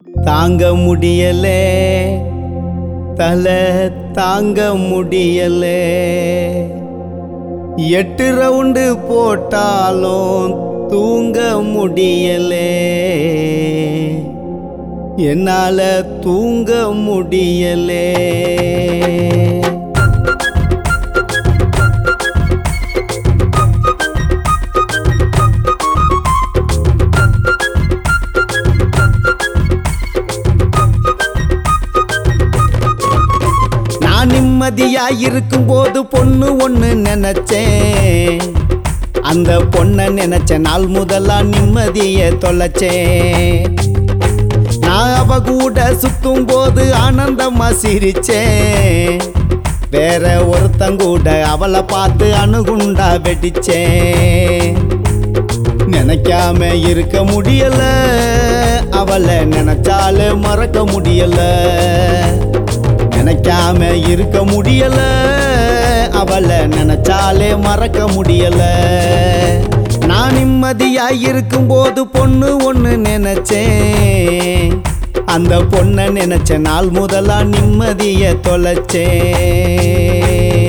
தாங்க முடியலே தலை தாங்க முடியலே எட்டு ரவுண்டு போட்டாலும் தூங்க முடியலே என்னால தூங்க முடியலே நான் நிம்மதியா இருக்கும் போது பொண்ணு ஒண்ணு நினைச்சேன் அந்த பொண்ணை நினைச்ச நாள் முதலா நிம்மதிய தொலைச்சேன் நான் அவ கூட சுத்தும் போது ஆனந்தமா சிரிச்சேன் வேற ஒருத்தங்கூட அவளை பார்த்து அணுகுண்டா வெடிச்சேன் நினைக்காம இருக்க முடியல அவளை நினைச்சாலே மறக்க முடியல நினைக்காம இருக்க முடியல அவளை நினைச்சாலே மறக்க முடியல நான் நிம்மதியா இருக்கும் போது பொண்ணு ஒண்ணு நினைச்சேன் அந்த பொண்ணை நினைச்ச நாள் முதலா நிம்மதிய தொலைச்சேன்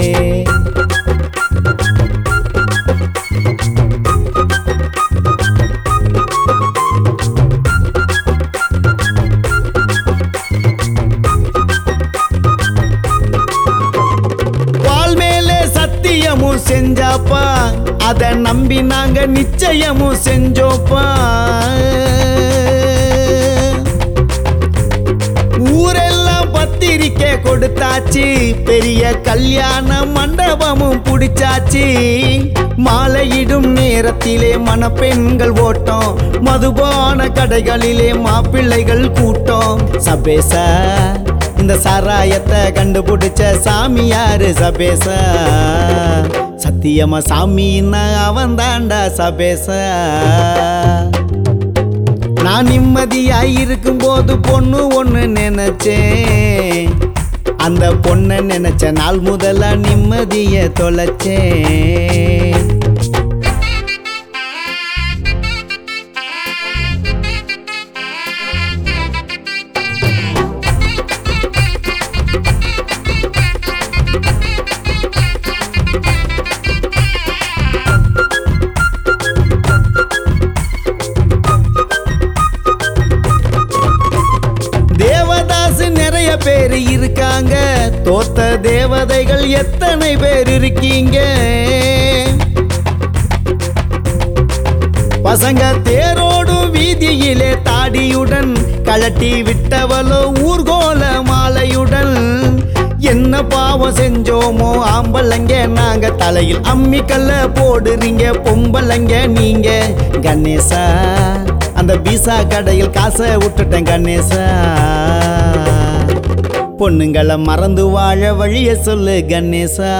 வால் மேலே சத்தியமும் செஞ்சாப்பா அத நம்பி நாங்க நிச்சயமும் செஞ்சோப்பா ஊரெல்லாம் பத்திரிக்கை கொடுத்தாச்சு பெரிய கல்யாண மண்டபமும் புடிச்சாச்சு மாலையிடும் நேரத்திலே மணப்பெண்கள் ஓட்டம் மதுபான கடைகளிலே மாப்பிள்ளைகள் கூட்டம் சபேசா இந்த சாராயத்தை கண்டுபிடிச்ச சாமியாரு சபேசா சத்தியமா சாமின்னா அவன் தாண்டா சபேசா நான் நிம்மதியாய் இருக்கும் போது பொண்ணு ஒண்ணு நினைச்சேன் அந்த பொண்ணை நினைச்ச நாள் முதலா நிம்மதிய தொலைச்சேன் தேவதாசு நிறைய பேர் இருக்காங்க தோத்த தேவதைகள் எத்தனை பேர் இருக்கீங்க பசங்க தேரோடும் வீதியிலே தாடியுடன் கழட்டி விட்டவளோ ஊர்கோல மாலையுடன் என்ன பாவம் செஞ்சோமோ ஆம்பளைங்க நாங்க தலையில் அம்மிக்கல்ல போடுறீங்க பொம்பளைங்க நீங்க கணேசா அந்த பீசா கடையில் காசை விட்டுட்டேன் கணேசா பொண்ணுங்களை மறந்து வாழ வழிய சொல்லு கணேசா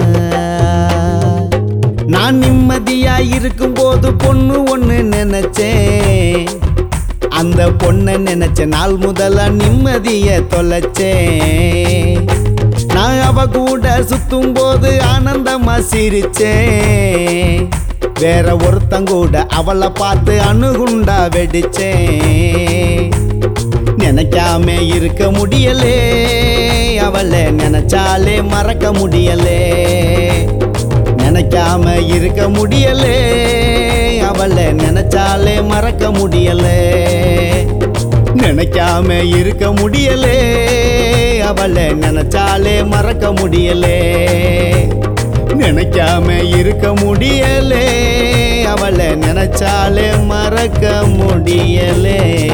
நான் நிம்மதியா இருக்கும் போது பொண்ணு ஒண்ணு நினைச்சேன் அந்த பொண்ணை நினைச்ச நாள் முதலா நிம்மதிய தொலைச்சேன் நான் அவ கூட சுத்தும் போது ஆனந்தமா சிரிச்சேன் வேற ஒருத்தங்கூட அவளை பார்த்து அணுகுண்டா வெடிச்சேன் நினைக்காம இருக்க முடியலே அவளை நினைச்சாலே மறக்க முடியலே நினைக்காம இருக்க முடியலே அவளை நினைச்சாலே மறக்க முடியலே நினைக்காம இருக்க முடியலே அவளை நினைச்சாலே மறக்க முடியலே நினைக்காம இருக்க முடியலே அவளை நினைச்சாலே மறக்க முடியலே